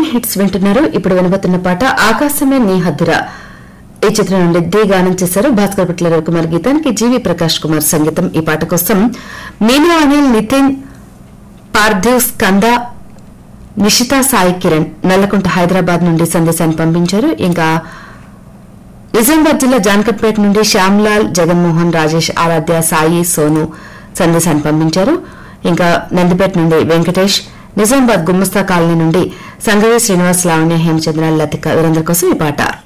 hits వింటున్నారు ఇప్పుడు వినబోతున్న పాట ఆకాశమే నీ హద్దురా ఈ చిత్రం నుండి ది గానం చేశారు భాస్కర్ పిట్ల రవికుమార్ గీతానికి జీవి ప్రకాష్ కుమార్ సంగీతం ఈ పాట కోసం మీను అనిల్ నితిన్ పార్థివ్ స్కంద నిషితా సాయి కిరణ్ నల్లకుంట హైదరాబాద్ నుండి సందేశాన్ని పంపించారు ఇంకా నిజామాబాద్ జిల్లా జాన్కట్పేట నుండి శ్యామ్లాల్ జగన్మోహన్ రాజేష్ ఆరాధ్య సాయి సోను సందేశాన్ని పంపించారు ఇంకా నందిపేట నుండి వెంకటేష్ నిజామాబాద్ గుమ్మస్తా కాలనీ నుండి సంగవి శ్రీనివాస్ లావణ్య హేమచంద్ర లతిక వీరందరి కోసం ఈ పాట